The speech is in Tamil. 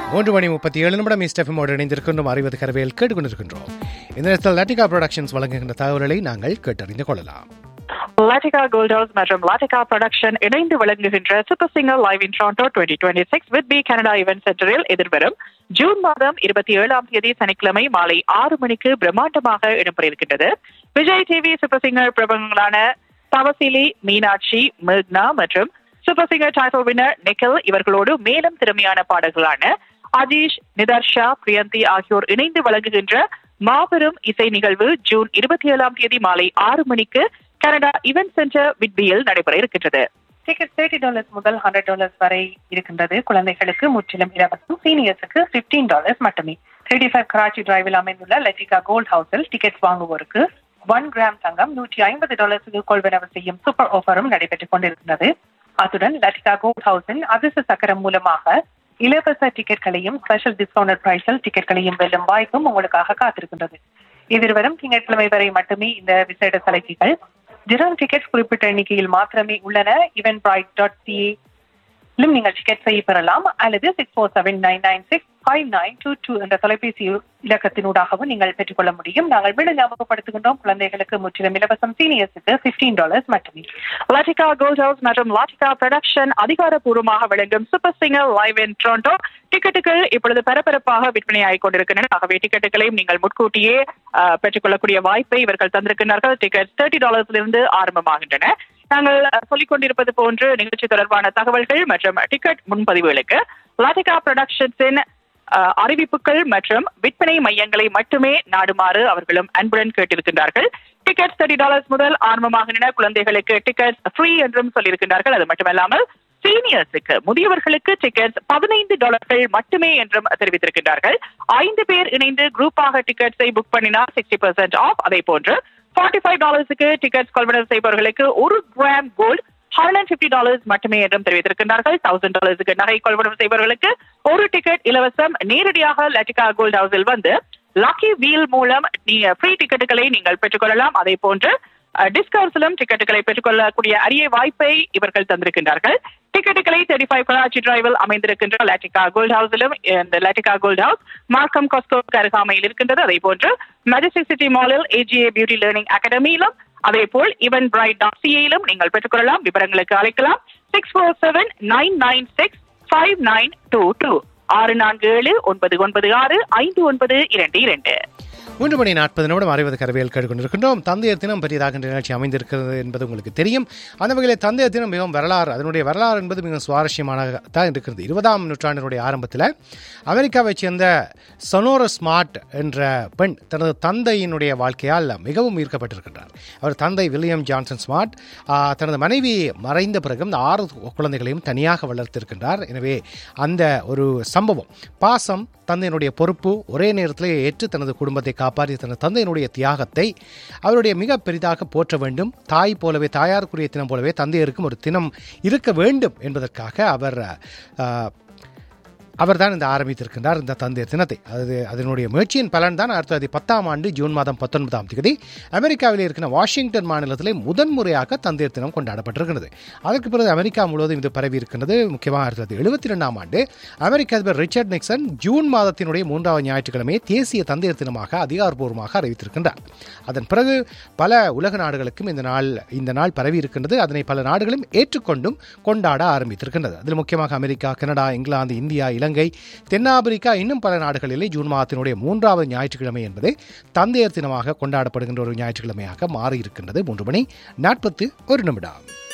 மூன்று மணி முப்பத்தி ஏழு நிமிடம் இஸ்டெஃபமோடு இணைந்திருக்கின்றோம் அறிவது கரவையில் கேட்டுக்கொண்டிருக்கின்றோம் இந்த நேரத்தில் லட்டிகா ப்ரொடக்ஷன்ஸ் வழங்குகின்ற தகவல்களை நாங்கள் கேட்டறிந்து கொள்ளலாம் லாட்டிகா கோல்ட் ஹவுஸ் மற்றும் லாட்டிகா ப்ரொடக்ஷன் இணைந்து வழங்குகின்ற super singer live in Toronto twenty twenty six with B Canada event சென்டரில் எதிர்வரும் ஜூன் மாதம் இருபத்தி ஏழாம் தேதி சனிக்கிழமை மாலை ஆறு மணிக்கு பிரம்மாண்டமாக இடம்பெற இருக்கின்றது விஜய் டிவி சூப்பர் சிங்கர் பிரபலங்களான தவசிலி மீனாட்சி மிர்னா மற்றும் super singer title winner Nikhil இவர்களோடு மேலும் திறமையான பாடல்களான அஜீஷ் நிதர்ஷா பிரியந்தி ஆகியோர் இணைந்து வழங்குகின்ற மாபெரும் இசை நிகழ்வு ஜூன் இருபத்தி ஏழாம் தேதி மாலை ஆறு மணிக்கு கனடா இவென்ட் சென்டர் விட்பியில் நடைபெற இருக்கின்றது டிக்கெட் தேர்ட்டி டாலர்ஸ் முதல் ஹண்ட்ரட் டாலர்ஸ் வரை இருக்கின்றது குழந்தைகளுக்கு முற்றிலும் இலவசம் சீனியர்ஸுக்கு பிப்டீன் டாலர்ஸ் மட்டுமே தேர்ட்டி ஃபைவ் கராச்சி டிரைவில் அமைந்துள்ள லெட்டிகா கோல்ட் ஹவுஸில் டிக்கெட்ஸ் வாங்குவோருக்கு ஒன் கிராம் தங்கம் நூற்றி ஐம்பது டாலர்ஸுக்கு கொள்வனவு செய்யும் சூப்பர் ஆஃபரும் நடைபெற்றுக் கொண்டிருக்கிறது அத்துடன் லட்டிகா கோல்ட் ஹவுஸின் அதிர்ஷ்ட சக்கரம் மூலமாக இலவச டிக்கெட்களையும் ஸ்பெஷல் டிஸ்கவுண்டட் பிரைஸில் டிக்கெட்களையும் வெல்லும் வாய்ப்பும் உங்களுக்காக காத்திருக்கின்றது எதிர்வரும் திங்கட்கிழமை வரை மட்டுமே இந்த விசேட சலுகைகள் ஜெனரல் டிக்கெட் குறிப்பிட்ட எண்ணிக்கையில் மாத்திரமே உள்ளன இவன் பிரைட் டாட் சிஏ நீங்கள் டிக்கெட்ஸை பெறலாம் அல்லது six four seven nine nine six five nine two two என்ற தொலைபேசி இலக்கத்தினூடாகவும் நீங்கள் பெற்றுக்கொள்ள முடியும் நாங்கள் மீண்டும் ஞாபகப்படுத்துகின்றோம் குழந்தைகளுக்கு முற்றிலும் இலவசம் சீனியர்ஸுக்கு பிப்டீன் டாலர்ஸ் மட்டுமே லாட்டிகா கோல்ட் ஹவுஸ் மற்றும் லாட்டிகா ப்ரொடக்ஷன் அதிகாரப்பூர்வமாக வழங்கும் super singer live in Toronto டிக்கெட்டுகள் இப்பொழுது பரபரப்பாக விற்பனையாகிக் கொண்டிருக்கின்றன ஆகவே டிக்கெட்டுகளையும் நீங்கள் முன்கூட்டியே அஹ், பெற்றுக்கொள்ளக்கூடிய வாய்ப்பை இவர்கள் தந்திருக்கிறார்கள் டிக்கெட் தேர்ட்டி டாலர்ஸிலிருந்து ஆரம்பமாகின்றன நாங்கள் அஹ், சொல்லிக் கொண்டிருப்பது போன்று நிகழ்ச்சி தொடர்பான தகவல்கள் மற்றும் டிக்கெட் முன்பதிவுகளுக்கு லாட்டிகா ப்ரொடக்ஷன்ஸின் அஹ், அறிவிப்புகள் மற்றும் விற்பனை மையங்களை மட்டுமே நாடுமாறு அவர்களும் அன்புடன் கேட்டிருக்கின்றார்கள் டிக்கெட் தேர்ட்டி டாலர்ஸ் முதல் ஆரம்பமாகின்றன குழந்தைகளுக்கு டிக்கெட் ஃப்ரீ என்றும் சொல்லியிருக்கின்றார்கள் அது மட்டுமல்லாமல் சீனியர்ஸுக்கு முதியவர்களுக்கு டிக்கெட் பதினைந்து டாலர்கள் மட்டுமே என்றும் தெரிவித்திருக்கின்றார்கள் ஐந்து பேர் இணைந்து குரூப்பாக டிக்கெட்ஸை புக் பண்ணினால் சிக்ஸ்டி பர்சன்ட் ஆஃப் அதே போன்று ஃபார்ட்டி ஃபைவ் டாலர்ஸுக்கு டிக்கெட்ஸ் கொள்வனவு செய்பவர்களுக்கு ஒரு gram gold hundred fifty dollars மட்டுமே என்றும் தெரிவித்திருக்கின்றார்கள் தௌசண்ட் டாலர்ஸுக்கு நகை கொள்வனவு செய்பவர்களுக்கு ஒரு டிக்கெட் இலவசம் நேரடியாக லட்டிகா கோல்ட் ஹவுஸில் வந்து லக்கி வீல் மூலம் நீங்க ஃப்ரீ டிக்கெட்டுகளை நீங்கள் பெற்றுக்கொள்ளலாம் அதே போன்று டிஸ்கவுண்ட்ஸிலும் டிக்கெட்டுகளை பெற்றுக்கொள்ளக்கூடிய அரிய வாய்ப்பை இவர்கள் தந்திருக்கின்றார்கள் டிக்கெட்டுகளை தேர்ட்டி ஃபைவ் கராச்சி டிரைவில் அமைந்திருக்கின்ற லாட்டிகா கோல்ட் ஹவுஸிலும் இந்த Latika gold house Markham Costco அருகாமையில் இருக்கின்றது அதே போன்று மெஜஸ்டிக் சிட்டி மாலில் ஏஜிஏ பியூட்டி லேர்னிங் அகாடமியிலும் அதே போல் இவன் பிரைட் டாட் சிஏயிலும் நீங்கள் பெற்றுக்கொள்ளலாம் விவரங்களுக்கு அழைக்கலாம் six four seven nine nine six five nine two two ஆறு நான்கு ஏழு ஒன்பது ஒன்பது ஆறு ஐந்து ஒன்பது இரண்டு இரண்டு மூன்று மணி நாற்பது நிமிடம் அறிவது கரவையில் கேட்டுக்கொண்டிருக்கின்றோம் தந்தையர் தினம் பெரியதாக நிகழ்ச்சி அமைந்திருக்கிறது என்பது உங்களுக்கு தெரியும் அந்த வகையில் தந்தையர் தினம் மிகவும் வரலாறு அதனுடைய வரலாறு என்பது மிகவும் சுவாரஸ்யமானதாக தான் இருக்கிறது இருபதாம் நூற்றாண்டினுடைய ஆரம்பத்தில் அமெரிக்காவைச் சேர்ந்த சொனோர ஸ்மார்ட் என்ற பெண் தனது தந்தையினுடைய வாழ்க்கையால் மிகவும் ஈர்க்கப்பட்டிருக்கின்றார் அவர் தந்தை வில்லியம் ஜான்சன் ஸ்மார்ட் ஆ, தனது மனைவி மறைந்த பிறகு இந்த ஆறு குழந்தைகளையும் தனியாக வளர்த்திருக்கின்றார் எனவே அந்த ஒரு சம்பவம் பாசம் தந்தையினுடைய பொறுப்பு ஒரே நேரத்தில் ஏற்று தனது குடும்பத்தை காப்பாற்றி தனது தந்தையினுடைய தியாகத்தை அவருடைய மிக பெரிதாக போற்ற வேண்டும் தாய் போலவே தாயாருக்குரிய தினம் போலவே தந்தையருக்கும் ஒரு தினம் இருக்க வேண்டும் என்பதற்காக அவர் ஆ, அவர்தான் இந்த ஆரம்பித்திருக்கின்றார் இந்த தந்தையர் தினத்தை அது அதனுடைய முயற்சியின் பலன் தான் ஆயிரத்தி தொள்ளாயிரத்தி பத்தாம் ஆண்டு ஜூன் மாதம் பத்தொன்பதாம் தேதி அமெரிக்காவில் இருக்கிற வாஷிங்டன் மாநிலத்திலே முதன்முறையாக தந்தையர் தினம் கொண்டாடப்பட்டிருக்கிறது அதற்கு பிறகு அமெரிக்கா முழுவதும் இது பரவி இருக்கின்றது முக்கியமாக ஆயிரத்தி தொள்ளாயிரத்தி எழுபத்தி ரெண்டாம் ஆண்டு அமெரிக்க அதிபர் ரிச்சர்ட் நிக்சன் ஜூன் மாதத்தினுடைய மூன்றாவது ஞாயிற்றுக்கிழமையை தேசிய தந்தையர் தினமாக அதிகாரப்பூர்வமாக அறிவித்திருக்கின்றார் அதன் பிறகு பல உலக நாடுகளுக்கும் இந்த நாள் இந்த நாள் பரவி இருக்கின்றது அதனை பல நாடுகளும் ஏற்றுக்கொண்டும் கொண்டாட ஆரம்பித்திருக்கின்றது அதில் முக்கியமாக அமெரிக்கா கனடா இங்கிலாந்து இந்தியா இலங்கை தென்னாப்பிரிக்கா இன்னும் பல நாடுகளிலே ஜூன் மாதத்தினுடைய மூன்றாவது ஞாயிற்றுக்கிழமை என்பது தந்தையர் தினமாக கொண்டாடப்படுகின்ற ஒரு ஞாயிற்றுக்கிழமையாக மாறியிருக்கின்றது மூன்று மணி நாற்பத்து ஒரு நிமிடம்